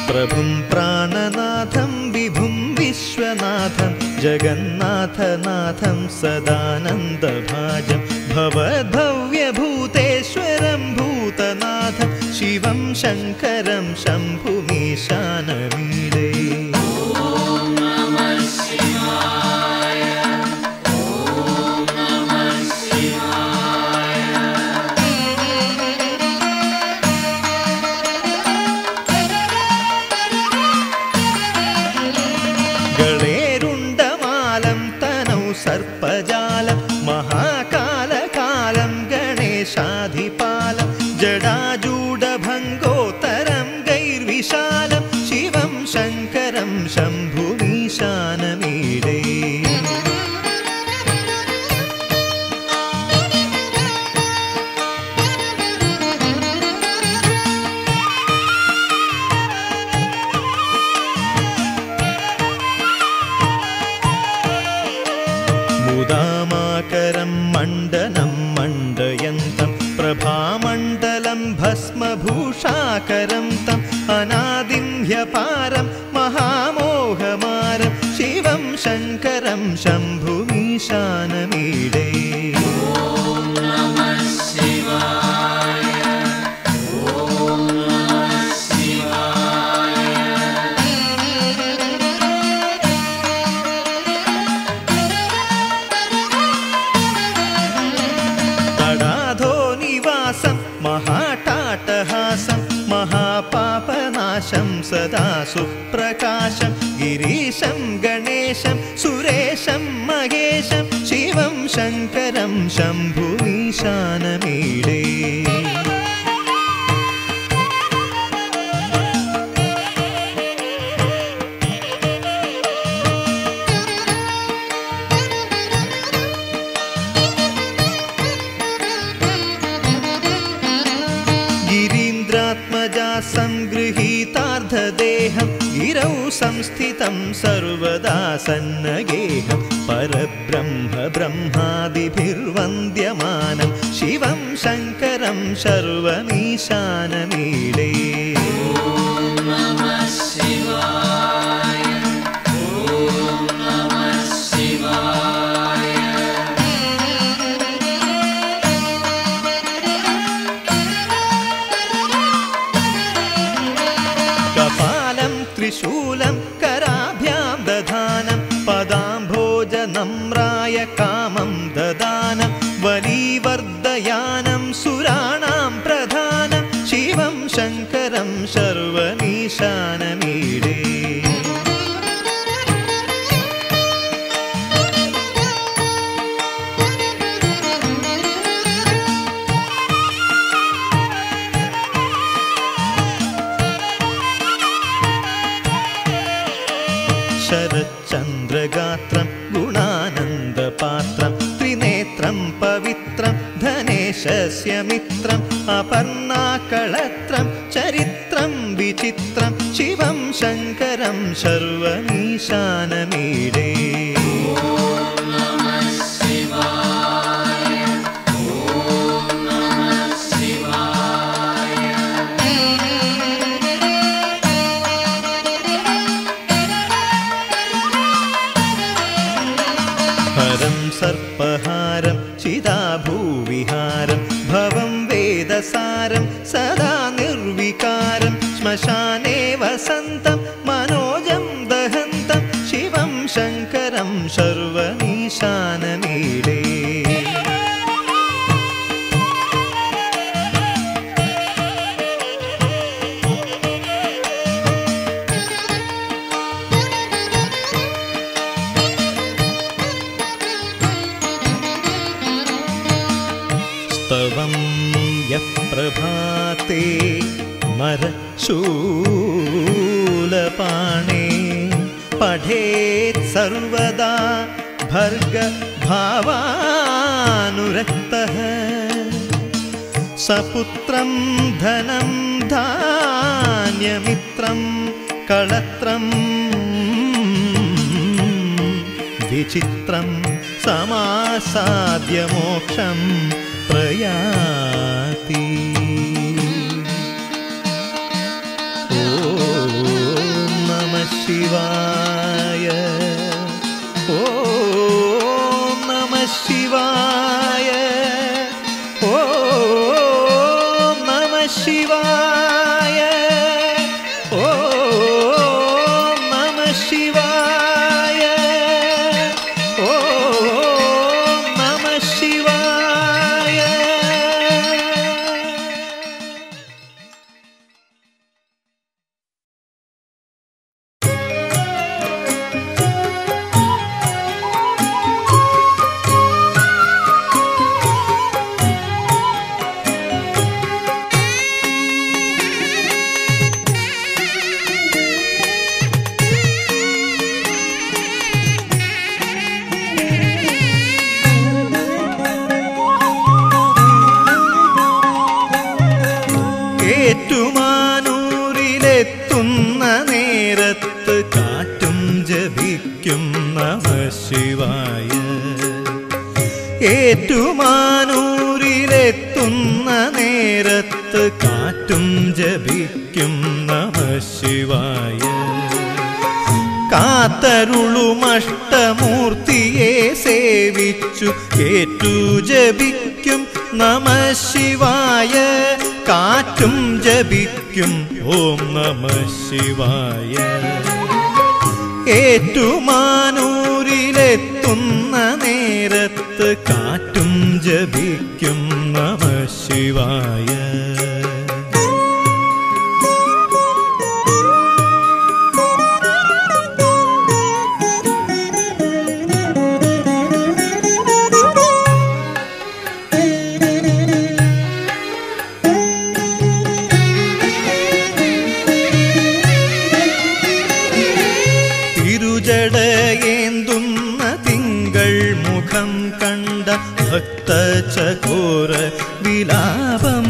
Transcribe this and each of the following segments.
प्रभुं प्राणनाथं विभुं विश्वनाथं जगन्नाथनाथं सदानन्दभाजं भवद्भव्यभूतेश्वरं भूतनाथं शिवं शङ्करं शम्भुमीशानमीडे गणेरुण्डमालं तनौ सर्पजालं महाकालकालं गणेशाधिपालं जडाजूडभङ्गोत्तरं गैर्विशालं शिवं शङ्करं शम्भुमीशानमीडे मुदामाकरं मण्डनं मण्डयन्तं प्रभामण्डलं भस्मभूषाकरं तम् अनादिं ह्यपारं महामोहमारं शिवं शङ्करं शम्भुमीशानमीडे तडाधो निवासं महाटाटहासं महापापनाशं सदा सुप्रकाशं गिरीशं गणेशं सुरेशं महेशं शिवं शङ्करं शम्भुमीशानमीडे गिरीन्द्रात्मजा सङ्गृहीतार्धदेहं गिरौ संस्थितं सर्वदा सन्नगेहं परब्रह्म ब्रह्मादिभिर्वन्द्यमानं शिवं शङ्करं शर्वमीशानमीडे कपालं त्रिशूलं कराभ्यां दधानं पदाम्भोजनम्राय कामं ददानं वलीवर्धयानं सुराणां प्रधानं शिवं शङ्करं शर्वमीशानमीडे शरच्चन्द्रगात्रं गुणानन्दपात्रं त्रिनेत्रं पवित्रं धनेशस्य मित्रम् अपर्णाकळत्रं चरित्रं विचित्रं शिवं शङ्करं शर्वमीशानमीडे हरं सर्पहारं चिदाभूविहारं भवं वेदसारं सदा निर्विकारं श्मशाने वसन्तं मनोजं दहन्तं शिवं शङ्करं शर्वमीशानमीडे स्तवं यः प्रभाते मरशूलपाणे पठेत् सर्वदा भर्गभावानुरक्तः सपुत्रं धनं धान्यमित्रं कळत्रं विचित्रं समासाद्य मोक्षं प्रयाति ओ ശിവായ ഓം നമ ശിവായ ഓം നമ ശിവായ ഏറ്റുമാനൂരിലെത്തുന്ന നേരത്ത് കാറ്റും ജപിക്കും നമ ശിവായ ഏറ്റുമാനൂരിലെത്തുന്ന നേരത്ത് കാറ്റും ജപിക്കും നമ ശിവായ കാത്തരുളുമഷ്ടമൂർത്തിയെ സേവിച്ചു കേറ്റു ജപിക്കും നമ ശിവായ കാറ്റും ജപിക്കും ഓം നമ ശിവായ ഏറ്റുമാനൂരിലെത്തുന്ന നേരത്ത് കാറ്റും ജപിക്കും നമ ശിവായ തിരുജടയേന്തുന്ന തിങ്കൾ മുഖം കണ്ട ഭക്തചകോര വിലാപം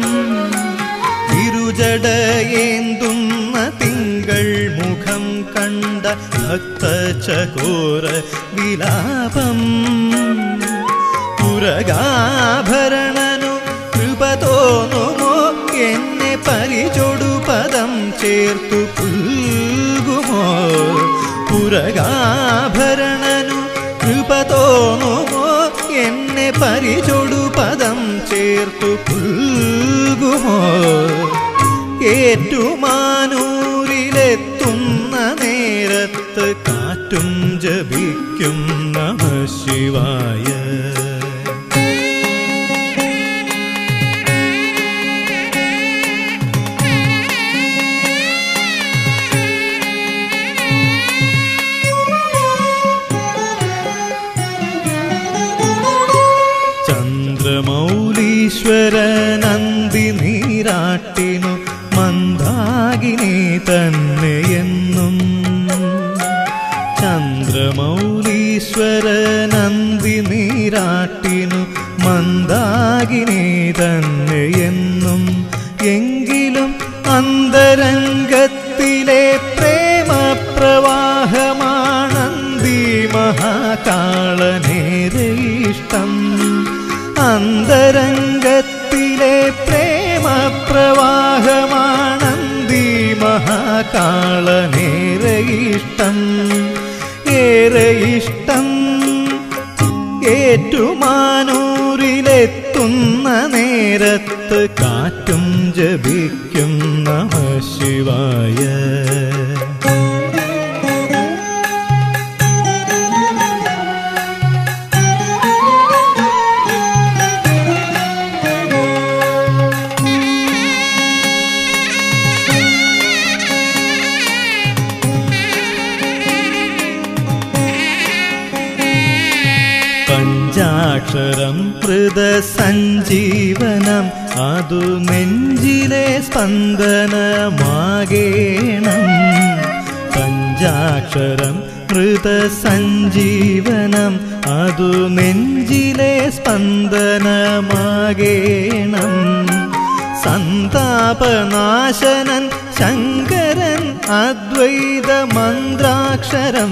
തിരുജടയേന്തുന്ന തിങ്കൾ മുഖം കണ്ട ഭക്തചകോര വിലാപം പുരകാഭരണനു കൃപ തോന്നുമോ എന്നെ പരിചൊടു പദം ചേർത്തു പുൽകുമോ പുരകാഭരണനു കൃപ തോന്നുമോ എന്നെ പരിചൊടു പദം ചേർത്തു പുൽകുമോ ഏറ്റുമാനൂരിലെത്തുന്ന നേരത്ത് കാറ്റും ജപിക്കും നമ ശിവായ ചന്ദ്രമൗലീശ്വര നന്ദി നീരാട്ടിനു മന്ദാകിനി തന്നെയെന്നും ചന്ദ്രമൗലീശ്വര നന്ദി നീരാട്ടിനു മന്ദാകിനി തന്നെയെന്നും എങ്കിലും അന്തരംഗത്തിലെ പ്രേമപ്രവാഹമാണന്തി മഹാകാളനേരെ ഇഷ്ടം അന്തരംഗത്തിലെ പ്രേമപ്രവാഹമാണന്തി മഹാകാളനേറെ ഇഷ്ടം ഏറെ ഇഷ്ടം ഏറ്റുമാനൂരിലെത്തുന്ന നേരത്ത് കാറ്റും ജപിക്കും നമ ശിവായ പഞ്ചാക്ഷരം സഞ്ജീവനം അതു നെഞ്ചിലെ സ്പന്ദനമാകേണം പഞ്ചാക്ഷരം സഞ്ജീവനം അതു നെഞ്ചിലെ സ്പന്ദനമാകേണം സന്താപനാശനൻ ശങ്കരൻ അദ്വൈത മന്ത്രാക്ഷരം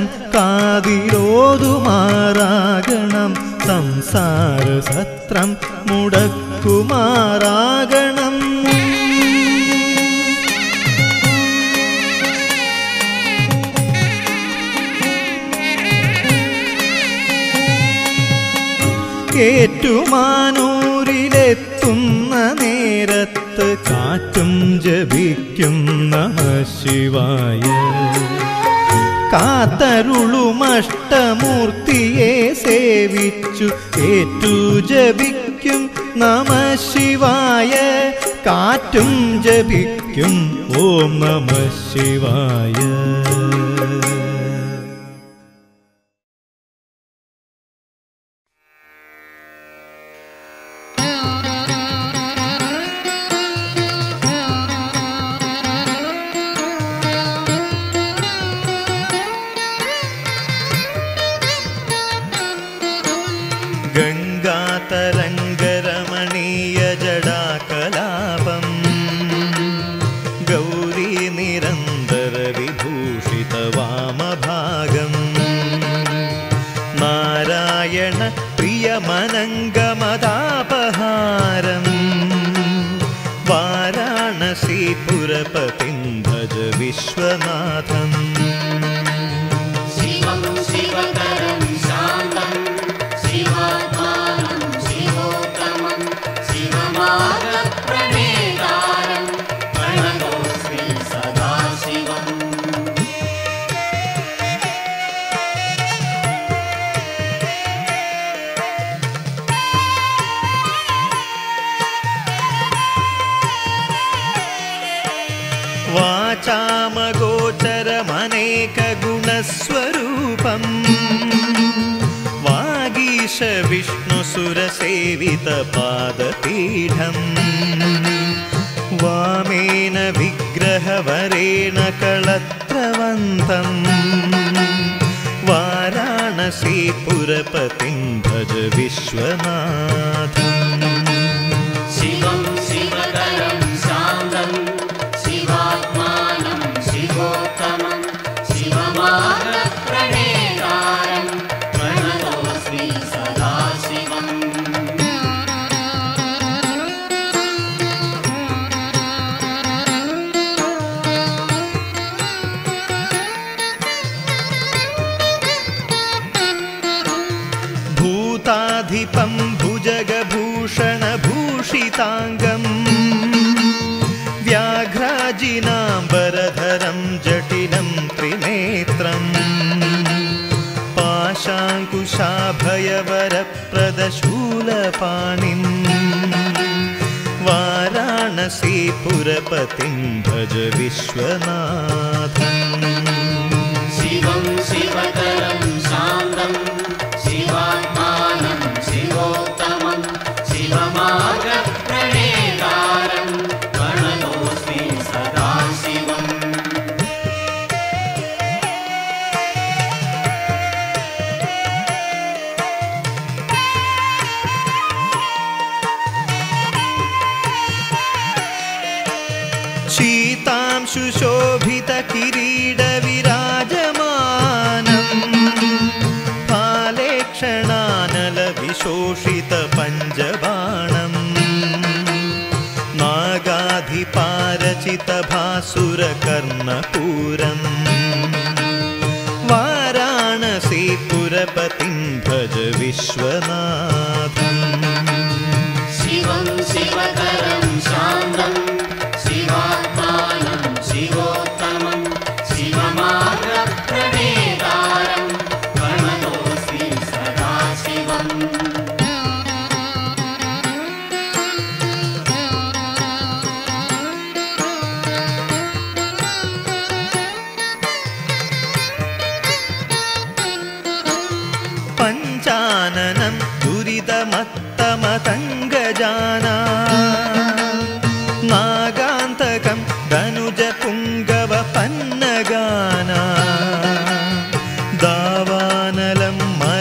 കാതിലോതുമാറാകണം സംസാര സത്രം മുടക്കുമാറാകണം ഏറ്റുമാനൂരിലെത്തുന്ന നേരത്ത് കാ കാറ്റും ജപിക്കും നമ ശിവായ കാത്തരുളുമഷ്ടമൂർത്തിയെ സേവിച്ചു ഏറ്റു ജപിക്കും നമ ശിവായ കാറ്റും ജപിക്കും ഓം നമ ശിവായ ഗംഗാതരംഗരമണീയ ജടാകലാപം ഗൗരീ നിരന്തര വിഭൂഷിത വാമഭാഗം നാരായണ പ്രിയമനംഗമതാപഹാരം വാരാണസീപുരപതിം ഭജ വിശ്വനാഥം शिवं शिवकरं शान्तं शिवात्मानं शिवोत्तमं शिवमार्गप्रणेतारं प्रणतोऽस्मि सदा शिवम् वाचामगोचरमनेकगुणस्वरूपम् वागीश विष्णुसुरसेवितपादपीठम् वामेन विग्रहवरेण कळत्रवन्तम् वाराणसीपुरपतिं भज विश्वनाथम् शिवं शिवकरं शान्तं शिवात्मानं शिवोत्तमं शिवमार्गप्रणेतारं प्रणतोऽस्मि सदा शिवम् भूताधिपं भुजगभूषणभूषिताङ्गम् व्याघ्राजिनाम्बरधरं जटिलं त्रिनेत्रम् पाशाङ्कुशाभयवरप्रदशूलपाणिम् वाराणसीपुरपतिं भज विश्वनाथम् शिवं शिवकरं शान्तं शिवात्मानं शिवोत्तमं शिवमार्गप्रणेतारं प्रणतोऽस्मि सदा शिवम् शीतां सुशोभितकिरीडविराजमानम् फाले क्षणानलविशोषितपञ्जबाणम् नागाधिपारचितभासुरकर्णपूरम् वाराणसीपुरपतिं भज विश्वनाथम् शिवं शिवकरं शान्तं शिवात्मानं शिवोत्तमं शिवमार्गप्रणेतारं प्रणतोऽस्मि सदा शिवम् पञ्चाननं दुरितमत्तमतङ्गजाना नागान्तकं धनुजपुङ्गवपन्नगाना दावानलं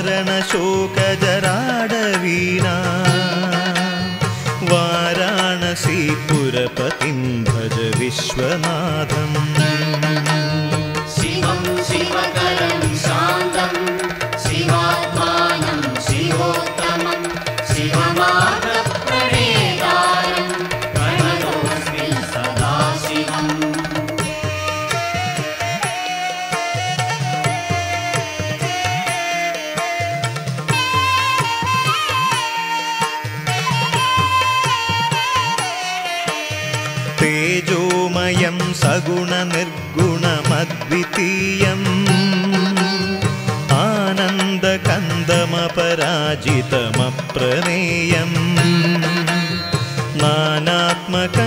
मरणशोकजराडवीना वाराणसीपुरपतिं भज विश्वनाथम् शिवं शिवकरं शान्तं शिवात्मानं शिवोत्तमं शिवमार्गप्रणेतारं प्रणतोऽस्मि सदा शिवम् തേജോമയം സഗുണനിർഗുണമദ്വിതീയം ആനന്ദകന്ദമപരാജിതമപ്രമേയം നാനാത്മകം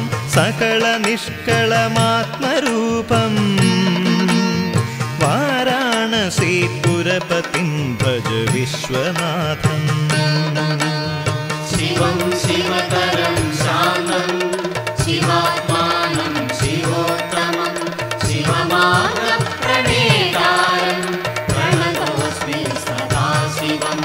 സകളനിഷ്കളമാത്മരൂപം വാരാണസീപുരപതിം ഭജ വിശ്വനാഥം शिवं शिवकरं शान्तं शिवात्मानं शिवोत्तमं शिवमार्गप्रणेतारं प्रणतोऽस्मि सदा शिवम्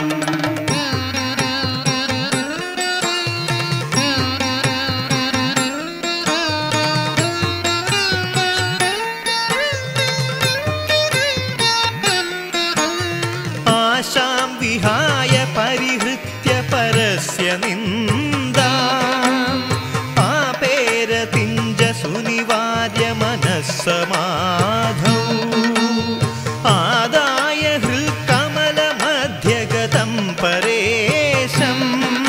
आशां विहाय परिहृत्य परस्य निन्दा आपेरतिञ्जसुनिवार्य मनः समाधौ आदाय हृत्कमलमध्यगतं परेशम्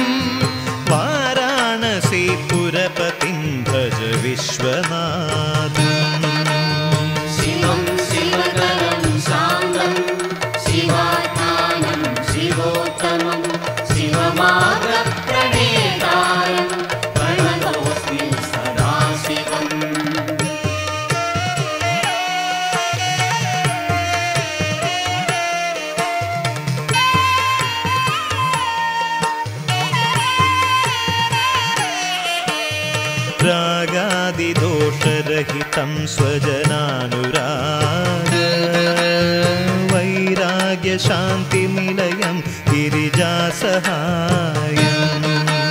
वाराणसीपुरपतिं भज विश्वनाथम् शिवं शिवकरं शान्तं शिवात्मानं शिवोत्तमं शिवमार्गप्रणेतारं प्रणतोऽस्मि सदा शिवम् रागादिदोषरहितं स्वजनानुराग वैराग्यशान्तिनिलयं गिरिजासहायम्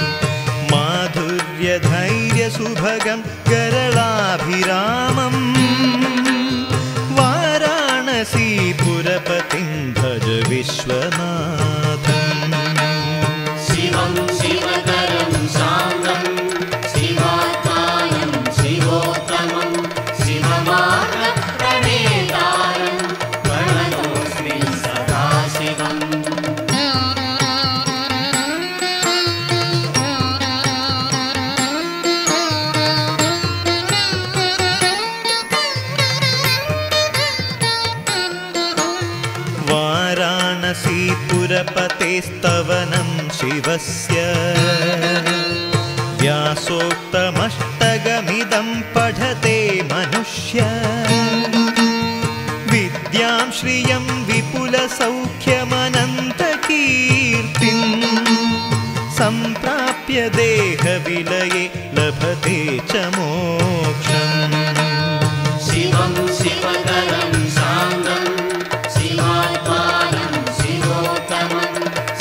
माधुर्यधैर्यसुभगं करलाभिरामम् वाराणसीपुरपतिं भज विश्वनाथम् शिवं शिवकरं शान्तं शिवात्मानं शिवोत्तमं शिवमार्गप्रणेतारं प्रणतोऽस्मि सदा शिवम् वाराणसीपुरपतेस्तवनं शिवस्य व्यासोक्तमष्टगमिदं पठते मनुष्य विद्यां श्रियं विपुलसौख्यमनन्तकीर्तिम् सम्प्राप्य देहविलये लभते च मोक्षम् शिवं शिवकरं शान्तं शिवात्मानं शिवोत्तमं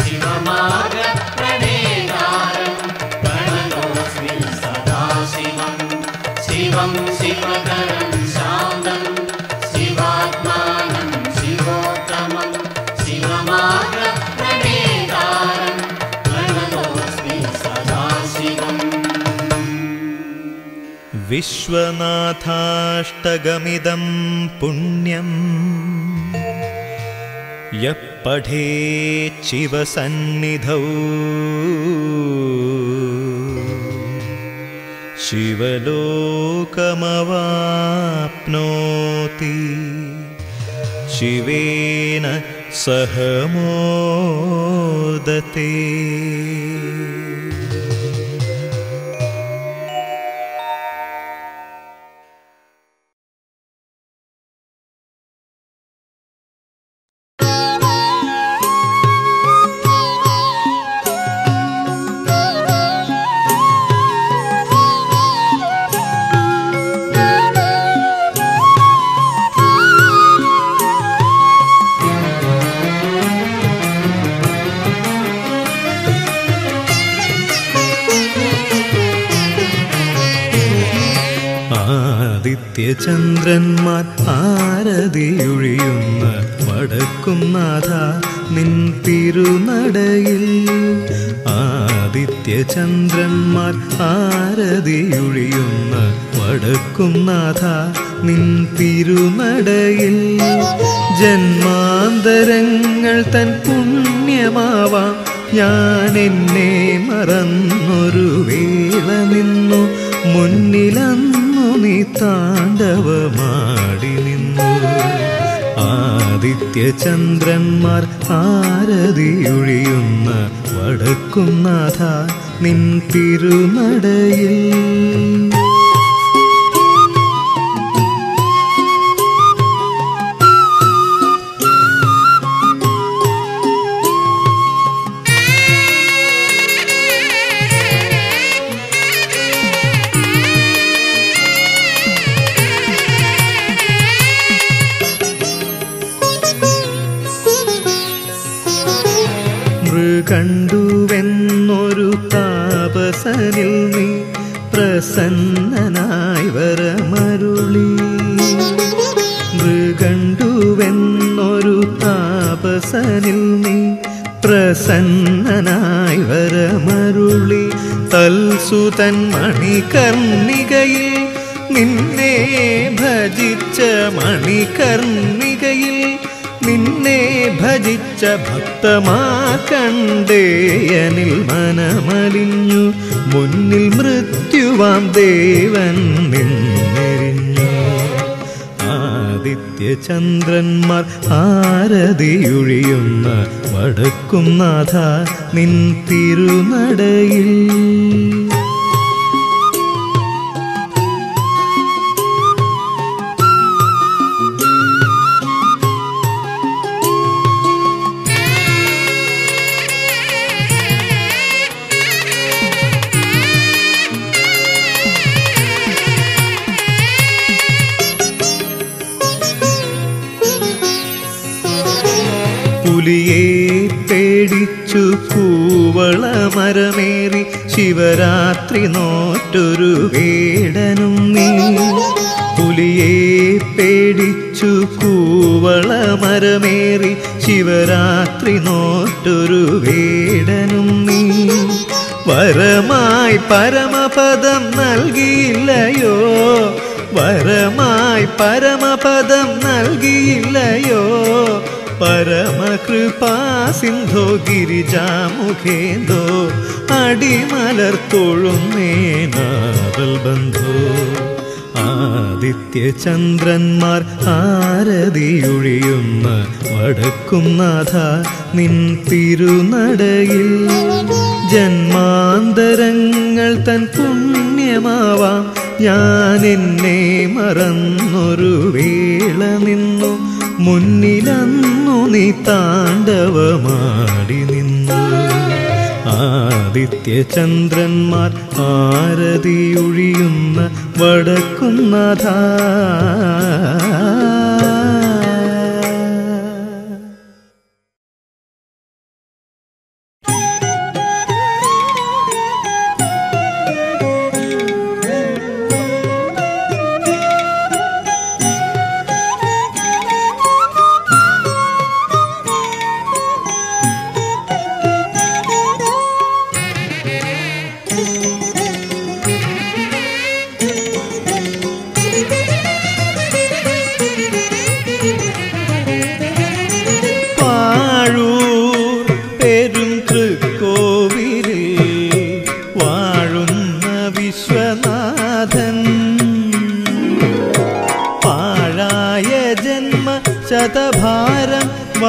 शिवमार्गप्रणेतारं प्रणतोऽस्मि सदा शिवम् शिवं शिवकरं शान्तं शिवात्मानं शिवोत्तमं शिवमार्गप्रणेतारं प्रणतोऽस्मि सदा शिवम् विश्वनाथाष्टगमिदं पुण्यम् यः पठेच्छिवसन्निधौ शिवलोकमवाप्नोति शिवेन सह मोदते ആദിത്യചന്ദ്രന്മാർ ആരതിയൊഴിയുന്ന വടക്കും നാഥ നിൻ തിരുനടയിൽ ആദിത്യചന്ദ്രന്മാർ ആരതിയൊഴിയുന്ന വടക്കും നാഥ നിൻ തിരുനടയിൽ ജന്മാന്തരങ്ങൾ തൻ പുണ്യമാവാം ഞാൻ എന്നെ മറന്നൊരു വേള നിന്നു മുന്നിലന്നു നീ താണ്ഡവമാടി നിന്നു ആദിത്യചന്ദ്രന്മാർ ആരതിയൊഴിയുന്ന വടക്കുന്നാഥ നിൻ തിരുനടയിൽ മൃകണ്ടുവെന്നൊരു താപസനിൽ നീ പ്രസന്നനായി വരമരുളി മൃകണ്ടുവെന്നൊരു താപസനിൽ നീ പ്രസന്നനായി വരമരുളി തൽസുതൻ മണികർണികയിൽ നിന്നെ ഭജിച്ച മണികർണികയിൽ നിന്നെ ഭജിച്ച ഭക്തമാക്കണ്ടേയനിൽ മനമലിഞ്ഞു മുന്നിൽ മൃത്യുവാം ദേവൻ നിന്നെരിഞ്ഞു ആദിത്യചന്ദ്രന്മാർ ആരതിയൊഴിയുന്ന വടക്കും നാഥ നിൻ തിരുനടയിൽ പുലിയെ പേടിച്ചു കൂവളമരമേറി ശിവരാത്രി നോറ്റൊരു വേടനും നീ പുലിയെ പേടിച്ചു കൂവളമരമേറി ശിവരാത്രി നോറ്റൊരു വേടനും നീ വരമായി പരമപദം നൽകിയില്ലയോ വരമായി പരമപദം നൽകിയില്ലയോ പരമകൃപാ സിന്ധോ ഗിരിജാമുഖേന്തോ അടിമലർ തൊഴുന്നേനാവൽ ബന്ധോ ആദിത്യചന്ദ്രന്മാർ ആരതിയൊഴിയുന്ന വടക്കും നാഥ നിൻ തിരുനടയിൽ ജന്മാന്തരങ്ങൾ തൻ പുണ്യമാവാം ഞാൻ എന്നെ മറന്നൊരു വേള നിന്നു മുന്നിലന്നു നീ താണ്ഡവമാടി നിന്നു ആദിത്യചന്ദ്രന്മാർ ആരതിയൊഴിയുന്ന വടക്കുന്നാഥ വാഴൂർ പെരും തൃക്കോവിലിൽ വാഴുന്ന വിശ്വനാഥൻ പാഴായ ജന്മ ശതഭാരം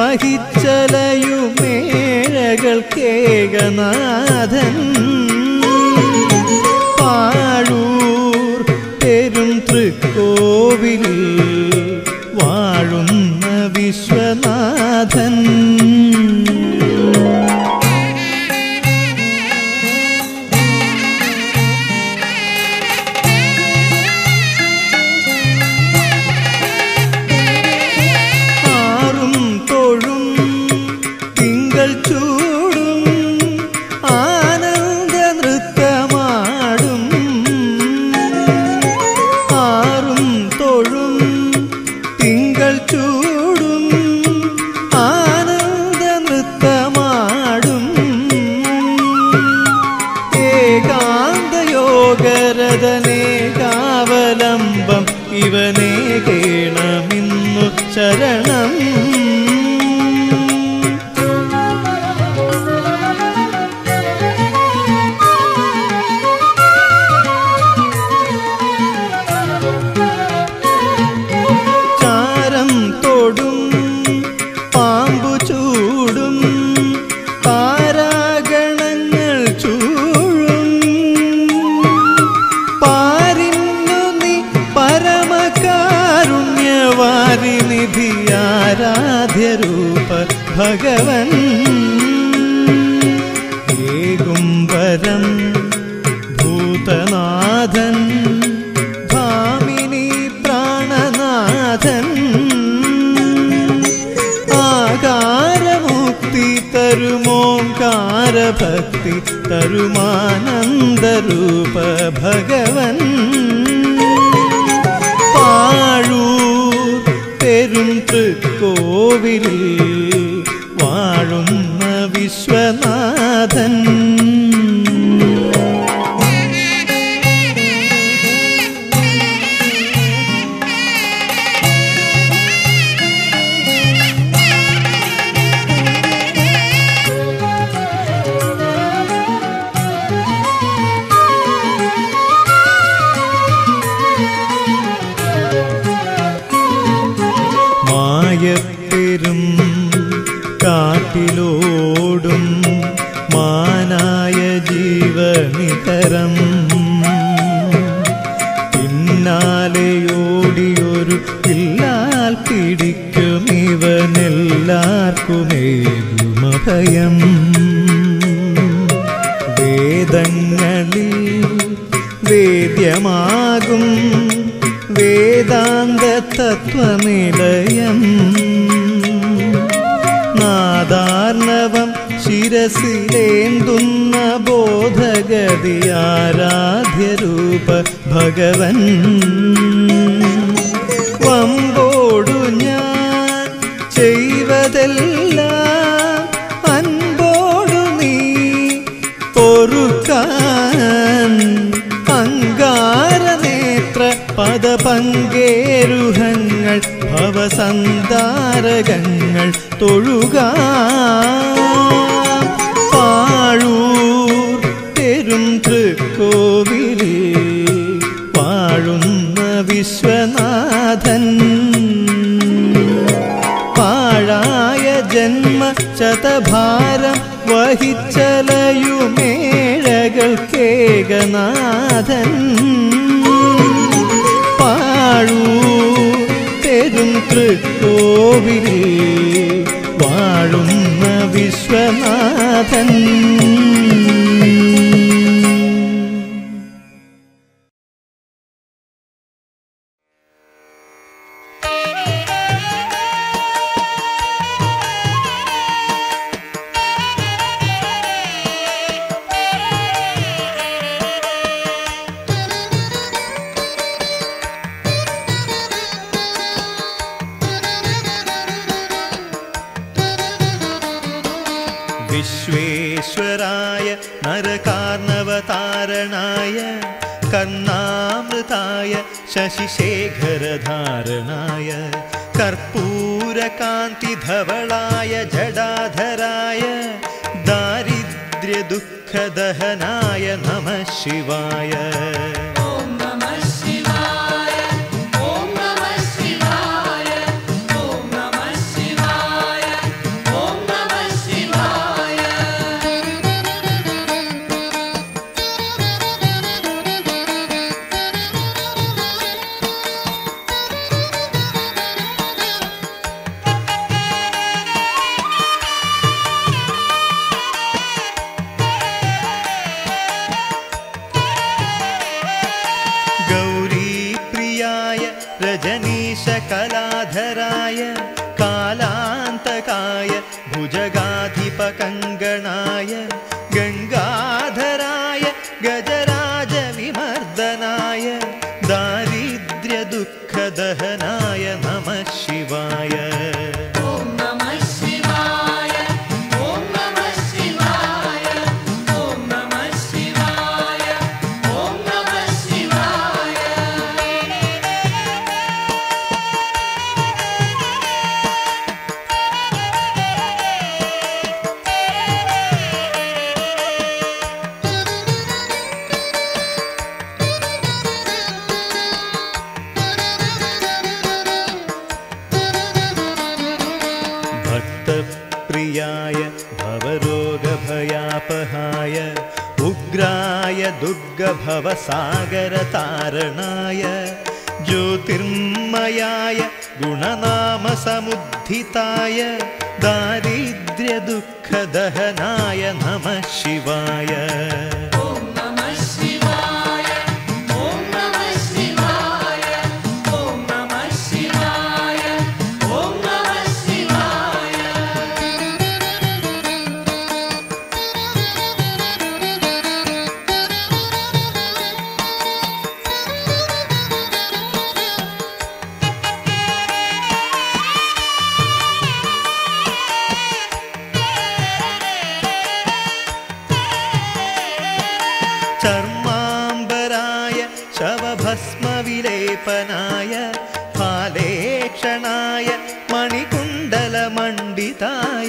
വഹിച്ചലയുമേഴകൾക്കേകനാഥൻ പാഴൂർ പെരും തൃക്കോവിലിൽ വാഴുന്ന വിശ്വനാഥൻ ആറും തൊഴും തിങ്കൾ ചൂടും ആനന്ദ നൃത്തമാടും ആറും തൊഴും തിങ്കൾ ചൂടും ആനന്ദ നൃത്തമാടും ഏകാന്തയോഗരതനേകാവലംബം ഇവനേ കേണമിന്നു ശരണം ശ്രീനിധി ആരാധ്യരൂപ ഭഗവൻ ഏകുംബരം ഭൂതനാഥൻ ഭാമിനി പ്രാണനാഥൻ ആകാരമുക്തി തരുമോങ്കാര ഭക്തി തരുമാനന്ദരൂപ ഭഗവൻ പാഴൂർ പെരും തൃക്കോവിലിൽ വാഴുന്ന വിശ്വനാഥൻ മായപ്പെരും കാട്ടിലോടും മാനായ ജീവനിതരം പിന്നാലെയോടിയൊരു ഇല്ലാൽ പിടിക്കും ഇവനെല്ലാർക്കുമേകുമഭയം വേദങ്ങളിൽ വേദ്യമാകും വേദാന്ത തത്വനിലയം നാദാർണവം ശിരസിലേന്തുന്ന ബോധഗതി ആരാധ്യരൂപ ഭഗവൻ വമ്പോടു ഞാൻ ചെയ്വതെല്ലാം അൻപോടു നീ പൊറുക്കാൻ അങ്കാരനേത്ര പദപങ്കേരുഹങ്ങൾ ഭവസന്താരകങ്ങൾ തൊഴുക പാഴൂർ പെരും തൃക്കോവിലിൽ വാഴുന്ന വിശ്വനാഥൻ പാഴായ ജന്മ ശതഭാരം വഹിച്ചലയുമേഴകൾക്കേകനാഥൻ പാഴൂ തെരും തൃക്കോവിലിൽ വാഴുന്ന വിശ്വനാഥൻ വിശ്വേശ്വരായ നരകാർണവതാരണായ കർണാമൃതായ ശശിശേഖരധാരണായ കർപ്പൂരകാന്തിധവളായ ജടാധരായ ദാരിദ്ര്യദുഃഖദഹനായ നമഃ ശിവായ ॐ नमः शिवाय ॐ नमः शिवाय ॐ नमः शिवाय ॐ नमः शिवाय गौरीप्रियाय रजनीशकलाधराय कालान्तकाय भुजगाधिपकङ्गणाय गङ्गाधराय गजराजविमर्दनाय दारिद्र्यदुःखदहनाय नमः शिवाय ॐ नमः शिवाय ॐ नमः शिवाय ॐ नमः शिवाय ॐ नमः शिवाय भक्तप्रियाय भवरोगभयापहाय उग्राय दुर्गभवसागरतारणाय ज्योतिर्मयाय ഗുണനാമസമുദ്ധിതായ ദാരിദ്ര്യദുഃഖദഹനായ നമഃ ശിവായ ॐ नमः शिवाय ॐ नमः शिवाय ॐ नमः शिवाय ॐ नमः शिवाय ചർമാംബരായ ശവഭസ്മവിലേപനായ ഫാലേക്ഷണായ മണികുണ്ടലമണ്ഡിതായ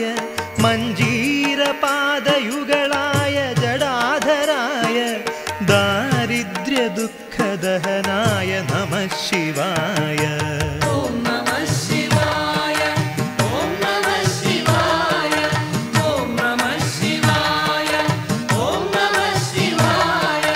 മഞ്ജീരപാദയുഗളായ ജടാധരായ ദാരിദ്ര്യദുഃഖദഹനായ നമഃ ശിവായ ॐ नमः शिवाय ॐ नमः शिवाय ॐ नमः शिवाय ॐ नमः शिवाय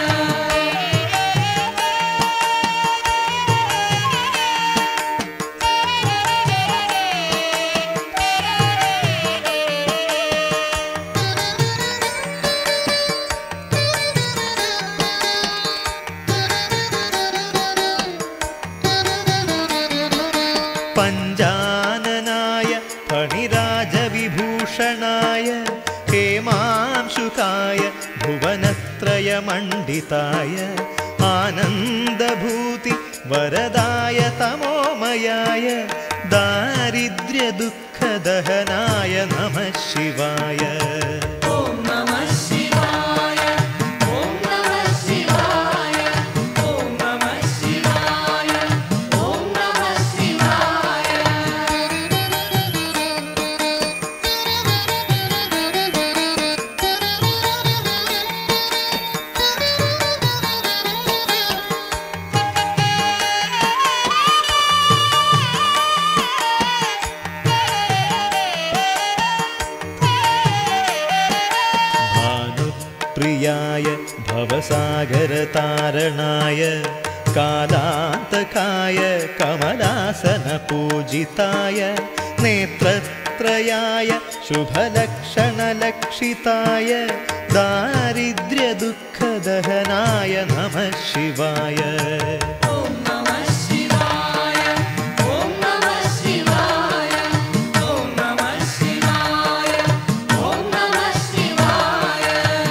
പഞ്ചാനനായ ഫണിരാജവിഭൂഷണായ ഹേമാംശുകായ ഭുവനത്രയമണ്ഡിതായ ആനന്ദഭൂതി വരദായ തമോമയായ ദാരിദ്ര്യദുഃഖദഹനായ നമഃ ശിവായ ॐ नमः शिवाय ॐ नमः शिवाय ॐ नमः शिवाय ॐ नमः शिवाय भानुप्रियाय भवसागरतारणाय कालान्तकाय कमलासनपूजिताय नेत्रत्रयाय शुभलक्षणलक्षिताय दारिद्र्यदुःखदहनाय नमः शिवाय ॐ नमः शिवाय ॐ नमः शिवाय ॐ नमः शिवाय ॐ नमः शिवाय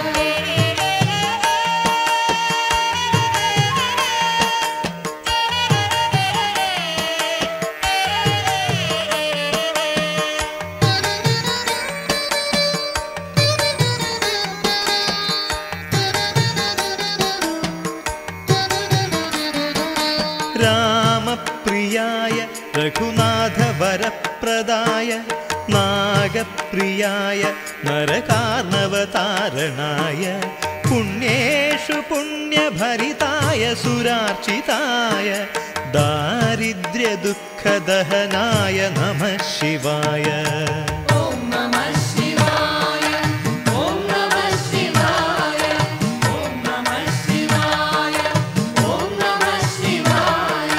रामप्रियाय रघुनाथवरप्रदाय नागप्रियाय नरकार्णवतारणाय पुण्येषु पुण्यभरिताय सुरार्चिताय दारिद्र्यदुःखदहनाय नमः शिवाय ॐ नमः शिवाय ॐ नमः शिवाय ॐ नमः शिवाय ॐ नमः शिवाय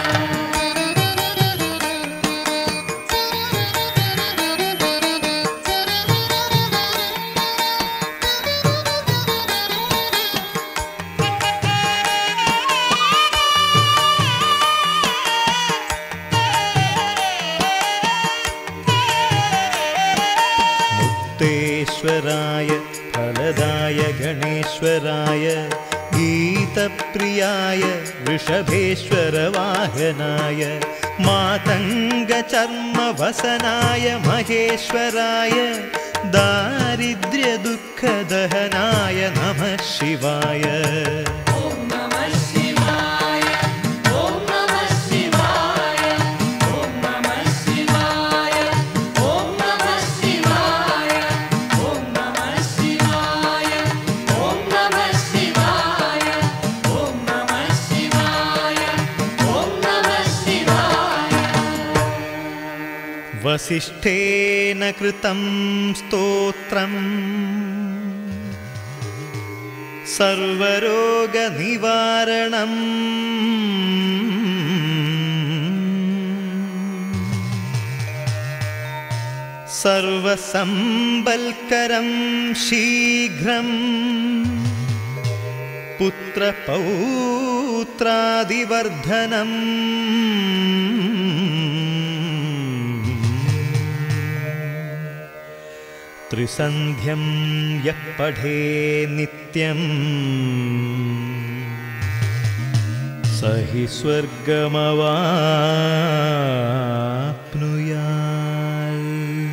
मुक्तेश्वराय फलदाय गणेश्वराय गीतप्रियाय वृषभेश्वरवाहनाय मातङ्गचर्मवसनाय महेश्वराय दारिद्र्यदुःखदहनाय नमः शिवाय ॐ नमः शिवाय ॐ नमः शिवाय ॐ नमः शिवाय ॐ नमः शिवाय ॐ नमः शिवाय ॐ नमः शिवाय ॐ नमः शिवाय ॐ नमः शिवाय वसिष्ठेन कृतं स्तोत्रम् सर्वरोगनिवारणम् സർവസമ്പൽക്കരം ശീഘ്രം പുത്രപൗത്രാദിവർദ്ധനം ത്രിസന്ധ്യം യഃ പഠേ നിത്യം സ ഹി സ്വർഗമവാപ്നുയാൽ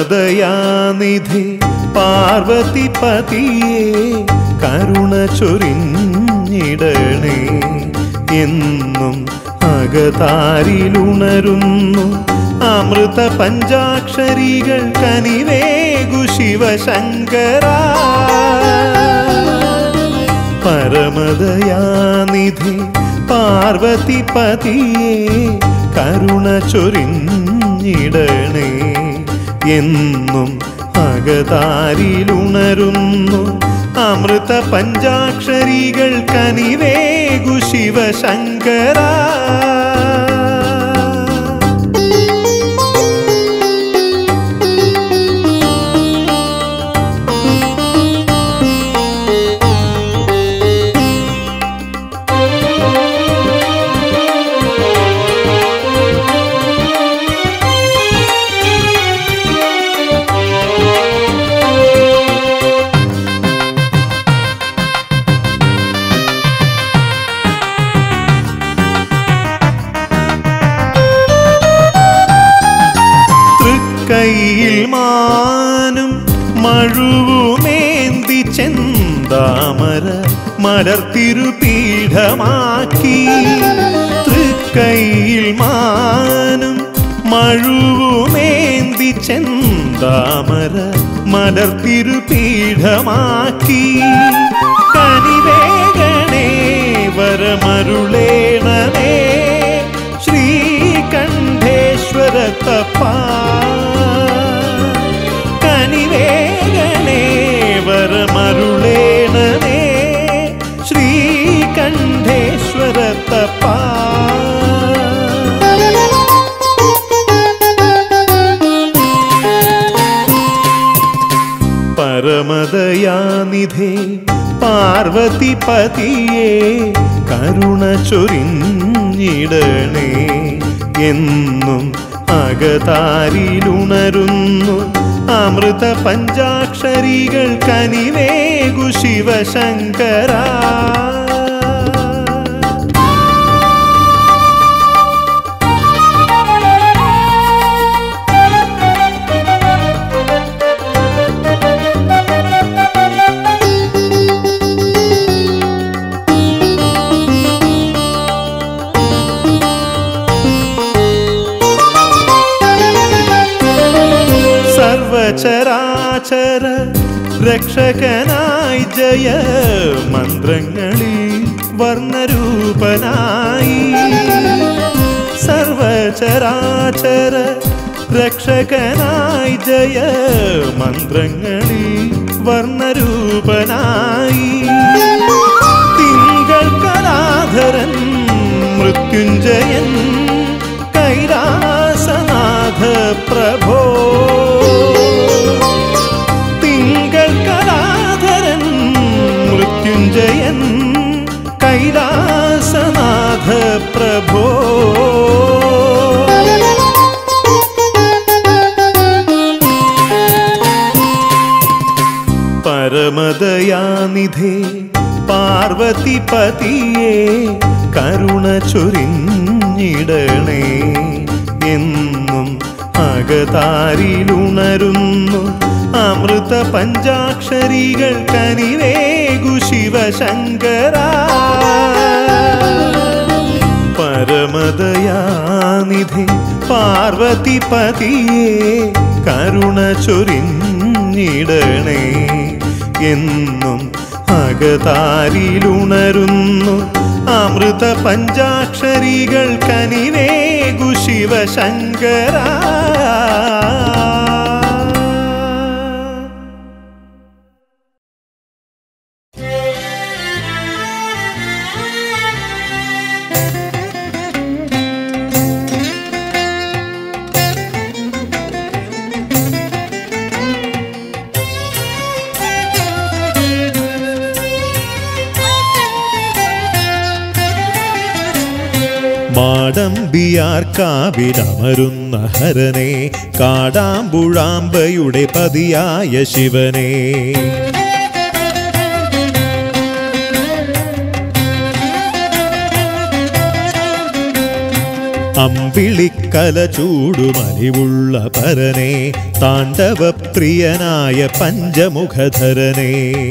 പരമദയാനിധി പാർവതി പതിയെ കരുണ ചൊരിഞ്ഞിടണേ എന്നും അകതാരിലുണരുന്നു അമൃത പഞ്ചാക്ഷരികൾ കനിവേഗു ശിവശങ്കര പരമദയാനിധി പാർവതി പതിയെ കരുണ ചൊരിഞ്ഞിടണേ എന്നും അകതാരിലുണരുന്നു അമൃത പഞ്ചാക്ഷരികൾ കനിവേഗു ശിവശങ്കര തൃക്കൈയിൽ മാനും മഴുവുമേന്തി ചെന്താമര മലർത്തിരുപീഠമാക്കി തൃക്കൈയിൽ മാനും മഴുവുമേന്തി ചെന്താമര മലർത്തിരുപീഠമാക്കി കനിവേഗണേ വരമരുളേണമേ ശ്രീകണ്ഠേശ്വരത്തപ്പ കനിവേഗണേ വരമരുളേണമേ ശ്രീകണ്ഠേശ്വരത്തപ്പ പരമദയാനിധേ പാർവതി പതിയെ കരുണ ചൊരിഞ്ഞിടണേ എന്നും അകതാരിലുണരുന്നു അമൃത പഞ്ചാക്ഷരികൾ കനിവേഗു ശിവശങ്കര സർവചരാചര രക്ഷകനായി ജയ മന്ത്രങ്ങളിൽ വർണ്ണരൂപനായി സർവചരാചര രക്ഷകനായി ജയ മന്ത്രങ്ങളിൽ വർണ്ണരൂപനായി തിങ്കൾ കലാധരൻ മൃത്യുഞ്ജയൻ കൈലാസനാഥ പ്രഭോ തിങ്കൾ കലാധരൻ മൃത്യുഞ്ജയൻ കൈലാസനാഥ പ്രഭോ പരമദയാനിധേ പാർവതി പതിയെ കരുണ ചൊരിഞ്ഞിടണേ എന്നും അകതാരിലുണരുന്നു അമൃത പഞ്ചാക്ഷരികൾ കനിവേഗു ശിവശങ്കര പരമദയാനിധി പാർവതി പതിയെ കരുണ ചൊരിഞ്ഞിടണേ എന്നും അകതാരിലുണരുന്നു അമൃത പഞ്ചാക്ഷരികൾ കനിവേഗു ശിവശങ്കര മാടമ്പിയാർക്കാവിലമരുന്ന ഹരനെ കാടാമ്പുഴാമ്പയുടെ പതിയായ ശിവനെ അമ്പിളിക്കല ചൂടുമലിവുള്ള പരനെ താണ്ഡവപ്രിയനായ പഞ്ചമുഖധരനെ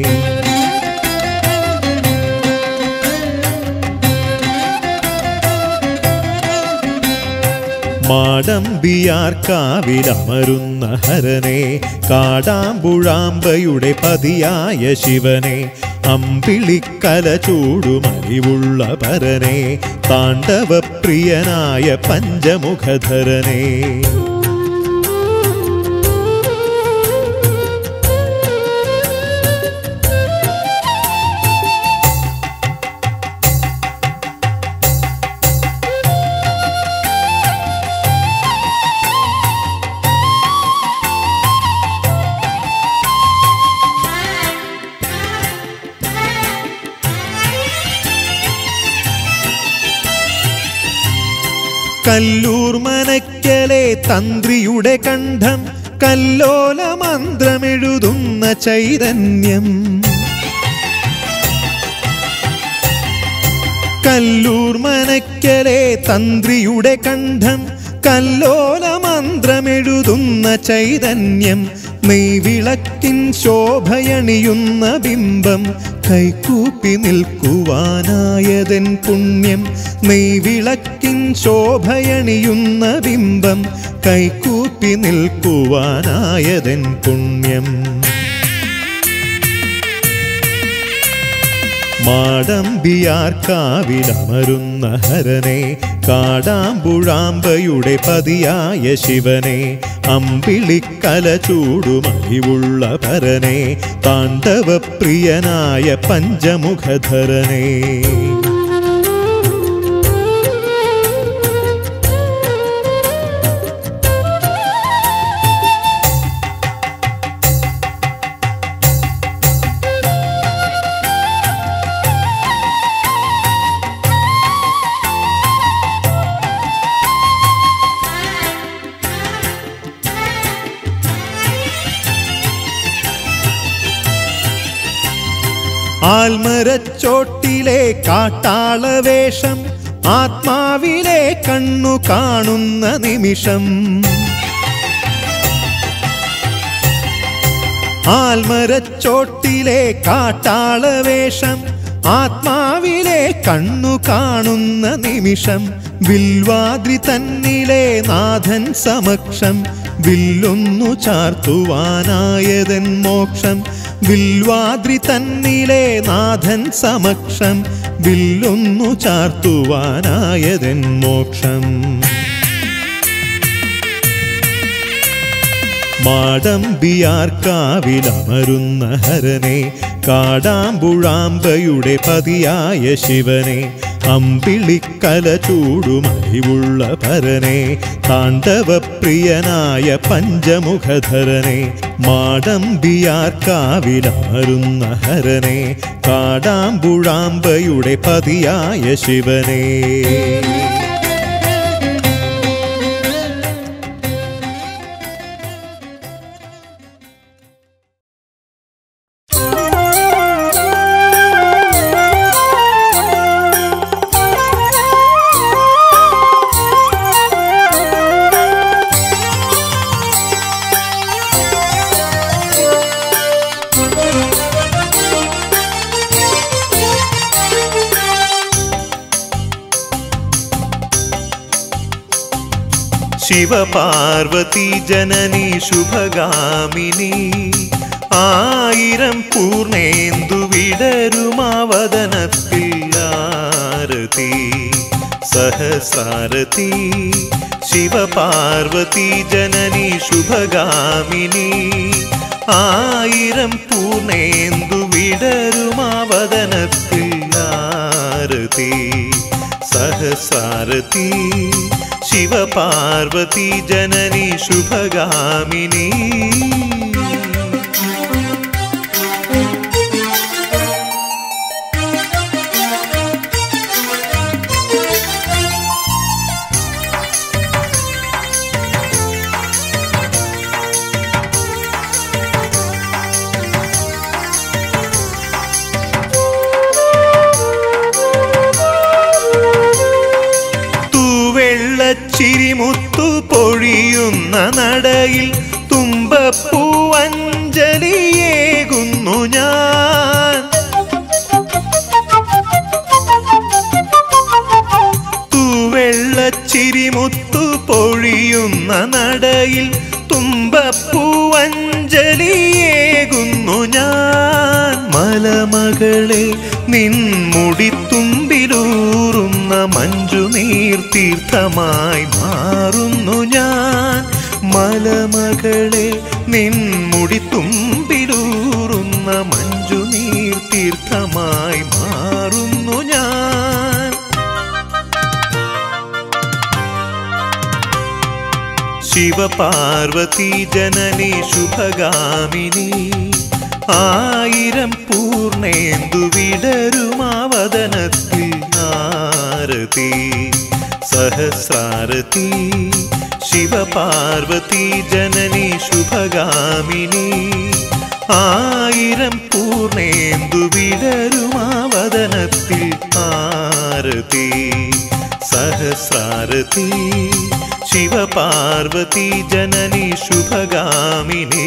മാടമ്പിയാർക്കാവിലമരുന്ന ഹരനെ കാടാമ്പുഴാമ്പയുടെ പതിയായ ശിവനെ അമ്പിളിക്കല ചൂടുമലിവുള്ള പരനെ താണ്ഡവപ്രിയനായ പഞ്ചമുഖധരനെ കല്ലൂർ മനയ്ക്കലെ തന്ത്രിയുടെ കണ്ഠം കല്ലോല മന്ത്രമെഴുതുന്ന ചൈതന്യം കല്ലൂർ മനയ്ക്കലെ തന്ത്രിയുടെ കണ്ഠം കല്ലോല മന്ത്രമെഴുതുന്ന ചൈതന്യം നെയ്വിളക്കിൻ ശോഭയണിയുന്ന ബിംബം കൈകൂപ്പി നിൽക്കുവാനായതൻ പുണ്യം നെയ്വിളക്കിൻ ശോഭയണിയുന്ന ബിംബം കൈകൂപ്പി നിൽക്കുവാനായതൻ പുണ്യം മാടമ്പിയാർക്കാവിലമരുന്ന ഹരനെ കാടാമ്പുഴാമ്പയുടെ പതിയായ ശിവനെ അമ്പിളിക്കല ചൂടുമലിവുള്ള പരനെ താണ്ഡവപ്രിയനായ പഞ്ചമുഖധരനെ ആൽമരച്ചോട്ടിലെ കാട്ടാളവേഷം ആത്മാവിലെ കണ്ണു കാണുന്ന നിമിഷം ആൽമരച്ചോട്ടിലെ കാട്ടാളവേഷം ആത്മാവിലെ കണ്ണു കാണുന്ന നിമിഷം വിൽവാദ്രി തന്നിലെ നാഥൻ സമക്ഷം വില്ലൊന്നു ചാർത്തുവാനായതൻ മോക്ഷം വിൽവാദ്രി തന്നിലെ നാഥൻ സമക്ഷം വില്ലൊന്നു ചാർത്തുവാനായതൻ മോക്ഷം മാടമ്പിയാർക്കാവിലമരുന്ന ഹരനെ കാടാമ്പുഴാമ്പയുടെ പതിയായ ശിവനെ അമ്പിളിക്കല ചൂടുമലിവുള്ള പരനെ താണ്ഡവപ്രിയനായ പഞ്ചമുഖധരനെ മാടമ്പിയാർക്കാവിലമരുന്ന ഹരനെ കാടാമ്പുഴാമ്പയുടെ പതിയായ ശിവനേ ശിവപാർവതി ജനനി ശുഭഗാമിനി ആയിരം പൂർണേന്ദു വിടരുമാവതനത്തിൽ ആരതി സഹസ്രാരതി ശിവപാർവതി ജനനി ശുഭഗാമിനി ആയിരം പൂർണേന്ദു വിടരുമാവതനത്തിൽ ആരതി സഹസ്രാരതി ശിവപാർവതി ജനനി ശുഭഗാമിനി തൂവെള്ള പൊഴിയുന്ന നടയിൽ തുമ്പപ്പൂവഞ്ജലിയേകുന്നു ഞാൻ തൂവെള്ളച്ചിരിമുത്തു പൊഴിയുന്ന നടയിൽ തുമ്പപ്പൂവഞ്ജലിയേകുന്നു ഞാൻ മലമകളെ നിൻമുടിത്തുമ്പിലൂറുന്ന മഞ്ജുനീർ തീർത്ഥമായി മാറുന്നു ഞാൻ മലമകളെ നിൻമുടിത്തുമ്പിലൂറുന്ന മഞ്ജുനീർ തീർത്ഥമായി മാറുന്നു ഞാൻ ശിവപാർവതി ജനനി ശുഭഗാമിനി ആയിരം പൂർണേന്ദു വിടരുമാവതനത്തിൽ ആരതി സഹസ്രാരതി ശിവപാർവതി ജനനി ശുഭഗാമിനി ആയിരം പൂർണേന്ദു വിടരുമാവതനത്തിൽ ആരതി സഹസ്രാരതി ശിവപാർവതി ജനനി ശുഭഗാമിനി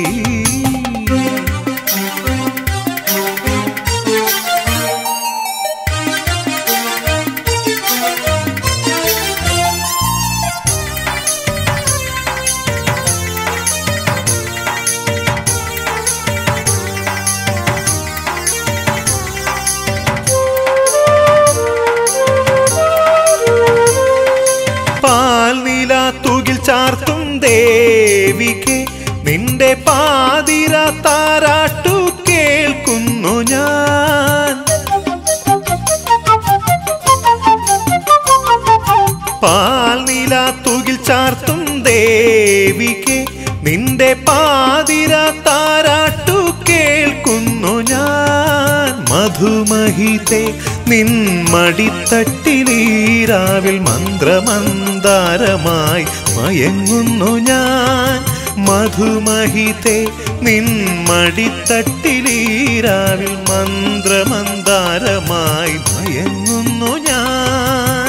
പാൽനില തുകിൽ ചാർത്തും ദേവിക്ക് നിന്റെ പാതിര താരാട്ടു കേൾക്കുന്നു ഞാൻ പാൽനില തുകിൽ ചാർത്തും ദേവിക്ക് നിന്റെ പാതിര താരാട്ടു കേൾക്കുന്നു ഞാൻ മധുമഹിതെ നിൻ മടിത്തട്ടിലീരാവിൽ മന്ത്രമന്ദാരമായി മയങ്ങുന്നു ഞാൻ മധുമഹിതെ നിൻ മടിത്തട്ടിലീരാവിൽ മന്ത്രമന്ദാരമായി മയങ്ങുന്നു ഞാൻ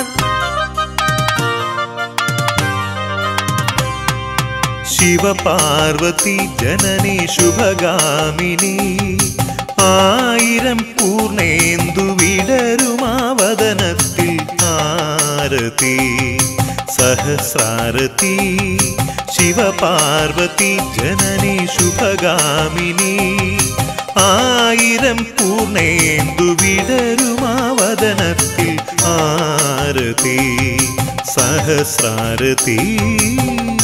ശിവപാർവതി ജനനി ശുഭഗാമിനി ആയിരം പൂർണേന്ദു വിടരുമാവതനത്തിൽ ആരതി സഹസ്രാരതി ശിവപാർവതി ജനനി ശുഭഗാമിനി ആയിരം പൂർണേന്ദു വിടരുമാവതനത്തിൽ ആരതി സഹസ്രാരതി